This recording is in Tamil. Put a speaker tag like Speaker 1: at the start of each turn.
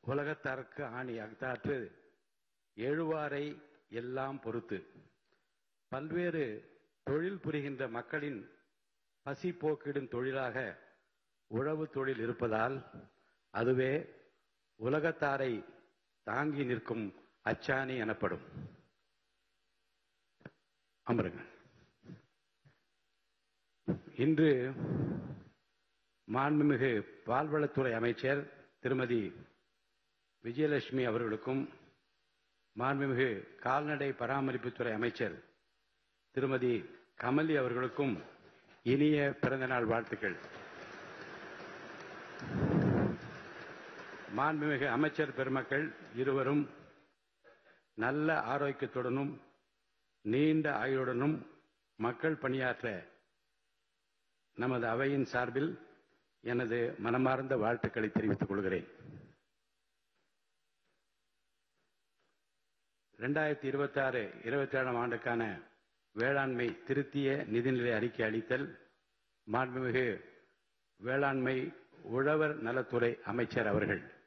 Speaker 1: உலகத்தார்க்கு ஆணி அக்தாற்று எழுவாரை எல்லாம் பொறுத்து பல்வேறு தொழில் புரிகின்ற மக்களின் பசி போக்கிடும் தொழிலாக உழவு தொழில் இருப்பதால் அதுவே உலகத்தாரை தாங்கி நிற்கும் அச்சாணி எனப்படும் அமருங்க இன்று மாண்புமிகு பால்வளத்துறை அமைச்சர் திருமதி விஜயலட்சுமி அவர்களுக்கும் மாண்புமிகு கால்நடை பராமரிப்புத்துறை அமைச்சர் திருமதி கமலி அவர்களுக்கும் இனிய பிறந்தநாள் வாழ்த்துக்கள் மாண்புமிகு அமைச்சர் பெருமக்கள் இருவரும் நல்ல ஆரோக்கியத்துடனும் நீண்ட ஆயுளுடனும் மக்கள் பணியாற்ற நமது அவையின் சார்பில் எனது மனமார்ந்த வாழ்த்துக்களை தெரிவித்துக் கொள்கிறேன் இரண்டாயிரத்தி இருபத்தி ஆறு இருபத்தி ஏழாம் ஆண்டுக்கான வேளாண்மை திருத்திய நிதிநிலை அறிக்கை அளித்தல் மாண்புமிகு வேளாண்மை உழவர் நலத்துறை அமைச்சர் அவர்கள்